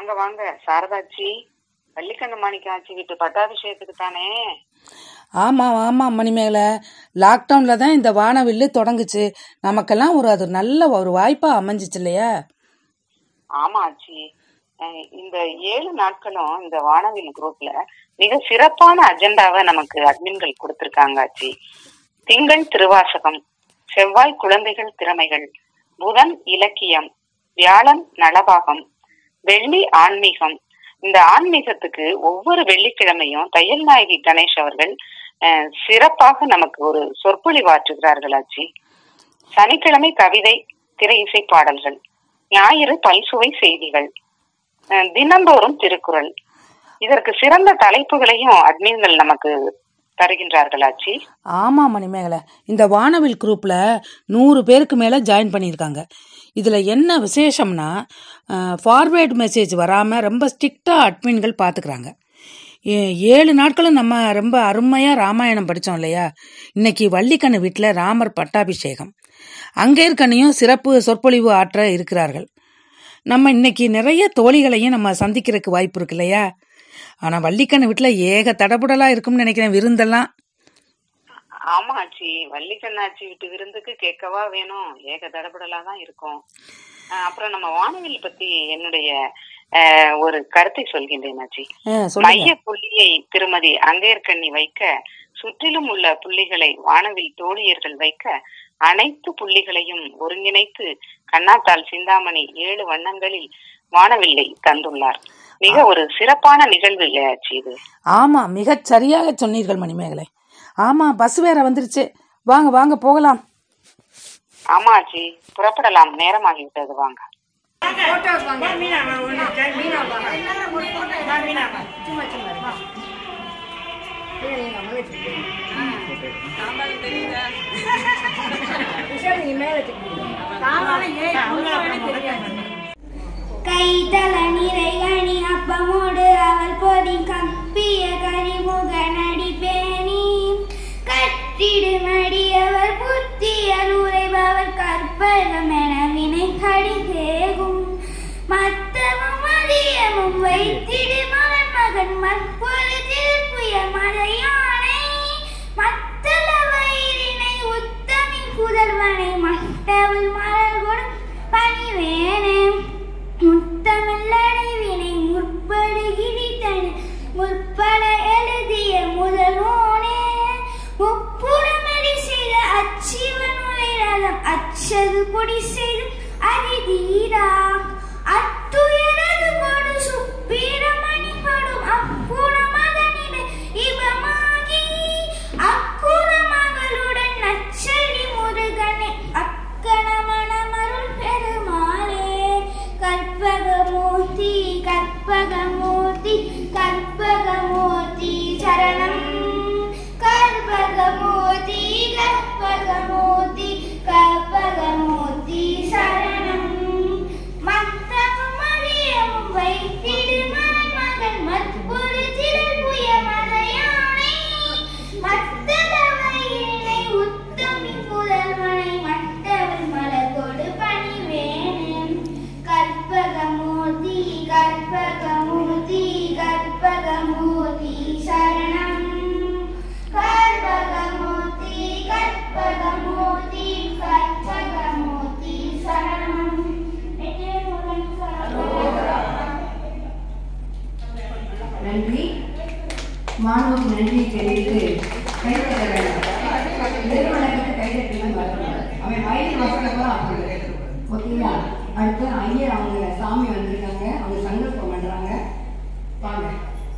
வாங்க வாங்க சாரதாச்சி வள்ளிக்கண்ணு மாணிக்க ஆச்சி வீட்டு பட்டாபிஷேகத்துக்கு தானே ஆமாம் ஆமாம் மணிமேகலை லாக்டவுனில் தான் இந்த வானவில்லு தொடங்குச்சு நமக்கெல்லாம் ஒரு அது நல்ல ஒரு வாய்ப்பாக அமைஞ்சிச்சு இல்லையா ஆமா ஆச்சி அஹ் இந்த ஏழு நாட்களும் இந்த வானவில் குரூப்ல மிக சிறப்பான அஜெண்டாவை நமக்கு அட்மின்கள் கொடுத்திருக்காங்க ஆச்சி திங்கள் திருவாசகம் செவ்வாய் குழந்தைகள் திறமைகள் புதன் இலக்கியம் வியாழன் நலபாகம் வெள்ளி ஆன்மீகம் இந்த ஆன்மீகத்துக்கு ஒவ்வொரு வெள்ளிக்கிழமையும் தையல் நாயகி கணேஷ் அவர்கள் அஹ், சிறப்பாக நமக்கு ஒரு சொற்பொழிவாற்றுகிறார்கள் ஆச்சி சனிக்கிழமை கவிதை திரை இசை பாடல்கள் ஞாயிறு பல்சுவை செய்திகள் அஹ், தினந்தோறும் திருக்குறள் இதற்கு சிறந்த தலைப்புகளையும் அட்மின்கள் நமக்கு தருகின்றார்கள் ஆச்சி ஆமாம் மணிமேகலை இந்த வானவில் குரூப்பில் நூறு பேருக்கு மேலே ஜாயின் பண்ணியிருக்காங்க இதில் என்ன விசேஷம்னா ஃபார்வேர்டு மெசேஜ் வராமல் ரொம்ப ஸ்ட்ரிக்டாக அட்மின்கள் பார்த்துக்கிறாங்க ஏ- ஏழு நாட்களும் நம்ம ரொம்ப அருமையாக ராமாயணம் படித்தோம் இல்லையா இன்னைக்கு வள்ளிக்கண்ணு வீட்டில் ராமர் பட்டாபிஷேகம் அங்கேற்கனையும் சிறப்பு சொற்பொழிவு ஆற்ற இருக்கிறார்கள் நம்ம இன்னைக்கு நிறைய தோழிகளையும் நம்ம சந்திக்கிறதுக்கு வாய்ப்பு இருக்கு இல்லையா ஆனால் வள்ளிக்கண்ணு வீட்டில் ஏக தடபுடலாக இருக்கும்னு நினைக்கிறேன் விருந்தெல்லாம் ஆமா ஆச்சி வள்ளிக்கண்ணாச்சி வீட்டு விருந்துக்கு கேட்கவா வேணும் ஏக தடபடலா தான் இருக்கும் அஹ், அப்புறம் நம்ம வானவில் பத்தி என்னுடைய அஹ், ஒரு கருத்தை சொல்கின்றேன் ஆச்சி ஆ, சொல்லுங்க மைய புள்ளியை திருமதி அங்கேற்கண்ணி வைக்க சுற்றிலும் உள்ள புள்ளிகளை வானவில் தோழியர்கள் வைக்க அனைத்து புள்ளிகளையும் ஒருங்கிணைத்து கண்ணாத்தாள் சிந்தாமணி ஏழு வண்ணங்களில் வானவில்லை தந்துள்ளார் மிக ஒரு சிறப்பான நிகழ்வு இல்லையாச்சு இது ஆமா மிகச் சரியாக சொன்னீர்கள் மணிமேகலை ஆமா பஸ் வேற வந்துருச்சு வாங்க வாங்க போகலாம் ஆமா ஆச்சி புறப்படலாம் நேரமாகிவிட்டது வாங்க கைதல நிறைகணி அப்பமோடு அவள் பொடி கப்பிய கரிமுக நடிப்பேணி கட்டிடுமடி அவர் புத்திய நுரைபவர் கற்பகமென வினை கடிதேகும் மத்தமும் மதியமும் வைத்திடு மகன் மகன் மற்பொழுதில் புய மலையானை மத்தள வயிறினை உத்தமி புதல்வனை மட்டவள் மலர் கொடும் பணிவேனே முத்தமில்லடை வினை முற்படுகிழித்தன முற்பட எழுதிய முதல்வோனே முப்புறமடி செய்த அச்சிவன் உரைரதம் அச்சது பொடி செய்து அரிதீரா அத்துயரது கொடு சுப்பிரமணி படும் அப்புறமதனிட இவமாகி அக்குற மகளுடன் நச்சடி முருகனை அக்கணமணமருள் பெருமாளே கற்பகமூர்த்தி கற்பகமூர்த்தி கற்பகமூர்த்தி சரணம் கற்பகமூர்த்தி கற்பகமூர்த்தி கற்பகமூர்த்தி சரணம் மத்தமும் மதியமும் வைத்திடு மகன் மகன் மற்பொரு திருப்புய மலையானை மத்தத வயிறினை உத்தமி புதல்வனை மட்டவள் மலர்கொடு பணிவேனேன் கற்பகமூர்த்தி கற்பகமூர்த்தி கற்பகமூர்த்தி சரணம் கற்பகமூர்த்தி கற்பகமூர்த்தி கற்பகமூர்த்தி சரணம் நெற்றிமுகன் சரணம் நன்றி மாணவருக்கு நன்றி தெரிவித்து கைத்தட்ட வேண்டாம் நிறுவனத்துக்கு கைத்தட்டலாம் வரக்கூடாது அவன் வயது வசனமா ஓகேங்களா அடுத்து ஐயர் அவங்க சாமி வந்திருக்காங்க அவங்க சங்கல்பம் பண்றாங்க வாங்க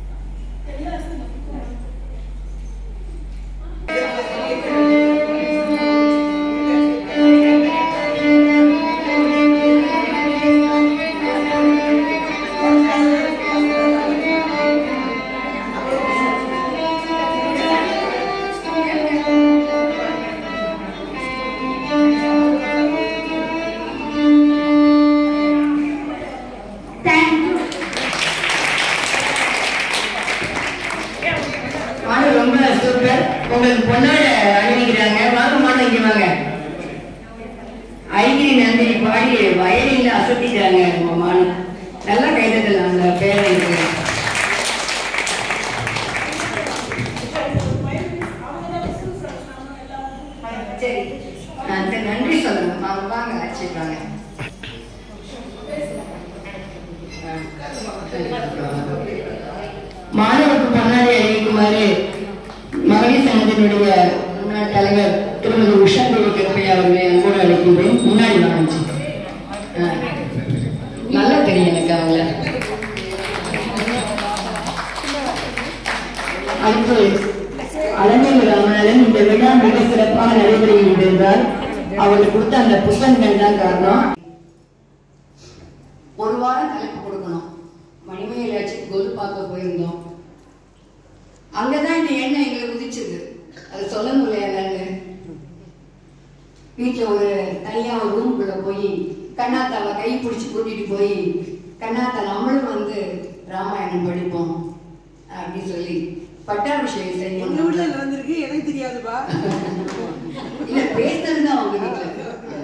தேங்க்யூ மாணவர் ரொம்ப சூப்பர் உங்களுக்கு பொன்னாட அணிவிக்கிறாங்க வாங்க மாணவ இங்க வாங்க ஐகிரி நந்தினி பாடி வயலில் அசத்திட்டாங்க உங்க மாணவ நல்லா கைதட்டலாம்ல அந்த நன்றி சொல்லணும் அவங்க வாங்க வச்சுருக்காங்க மாணவருக்கு பொன்னாடி அறிவிக்குமாறு மகளிர் சங்கத்தினுடைய முன்னாள் தலைவர் திருமதி உஷா தேவி கருப்பையா அவர்களை அன்போடு அழைக்கின்றேன் முன்னாடி வாங்கிச்சு நல்லா தெரியும் எனக்கு அவங்கள அடுத்து அலமேலு ராமநாதன் இந்த விழா மிக சிறப்பாக நடைபெறுகிறது என்றால் அவருக்கு கொடுத்த அந்த புத்தகங்கள் தான் காரணம் ஒரு வாரம் தலைப்பு கொடுக்கணும் மணிமேல் ஆட்சி கொலு பார்க்க போயிருந்தோம் அங்கதான் இந்த எண்ணெய் எங்களுக்கு உதிச்சது அது சொல்லணும் இல்லையா நானு வீட்டில் ஒரு தனியா ஒரு ரூமுக்குள்ள போய் கண்ணாத்தாவை கை பிடிச்சி கூட்டிட்டு போய் கண்ணாத்தா நம்மளும் வந்து ராமாயணம் படிப்போம் அப்படின்னு சொல்லி பட்டாபிஷேகம் எங்க வீட்டுல செய்யணும் நடந்திருக்கு எனக்கு தெரியாதுப்பா இல்ல பேசுறது தான் அவங்க வீட்டுல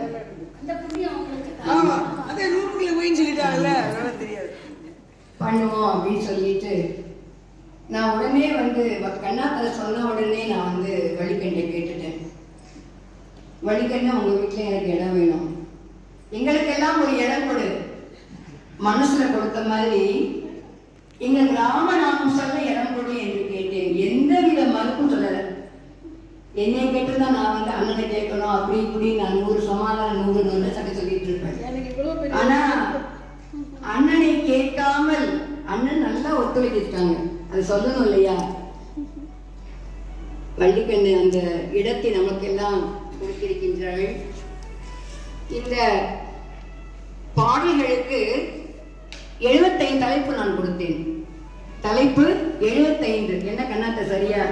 ஆமா அதே ரூமுக்குள்ள போயின்னு சொல்லிட்டாங்கல்ல அதனால தெரியாது பண்ணுவோம் அப்படின்னு சொல்லிட்டு நான் உடனே வந்து கண்ணாத்தலை சொன்ன உடனே நான் வந்து வழிகண்டை கேட்டுட்டேன் வழிகண்ட உங்க வீட்டுல எனக்கு இடம் வேணும் எங்களுக்கெல்லாம் ஒரு இடம் கொடு மனசுல கொடுத்த மாதிரி எங்க கிராம நாமம் சொல்ல இடம் கொடு என்று கேட்டேன் எந்த வித மறுப்பும் சொல்லல என்னை கேட்டுதான் நான் வந்து அண்ணனை கேட்கணும் அப்படி இப்படி நான் நூறு சமாதானம் நூறு நூறு சட்டை சொல்லிட்டு இருப்பேன் ஆனா அண்ணனை கேட்காமல் அண்ணன் நல்லா ஒத்துழைச்சிருக்காங்க அது சொல்லணும் இல்லையா வள்ளிக்கண்ணு அந்த இடத்தை நமக்கெல்லாம் கொடுத்திருக்கின்றார்கள் இந்த பாடல்களுக்கு எழுபத்தைந்து தலைப்பு நான் கொடுத்தேன் தலைப்பு எழுபத்தைந்து என்ன கண்ணாத்த சரியா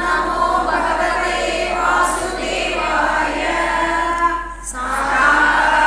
Sarah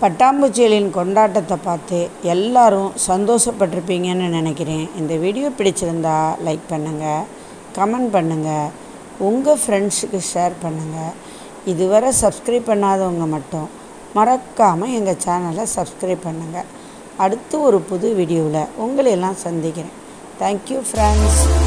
பட்டாம்பூச்சிகளின் கொண்டாட்டத்தை பார்த்து எல்லாரும் சந்தோஷப்பட்டிருப்பீங்கன்னு நினைக்கிறேன் இந்த வீடியோ பிடிச்சிருந்தா லைக் பண்ணுங்கள் கமெண்ட் பண்ணுங்கள் உங்கள் ஃப்ரெண்ட்ஸுக்கு ஷேர் பண்ணுங்கள் இதுவரை சப்ஸ்கிரைப் பண்ணாதவங்க மட்டும் மறக்காமல் எங்கள் சேனலை சப்ஸ்கிரைப் பண்ணுங்கள் அடுத்து ஒரு புது வீடியோவில் உங்களையெல்லாம் சந்திக்கிறேன் தேங்க்யூ ஃப்ரெண்ட்ஸ்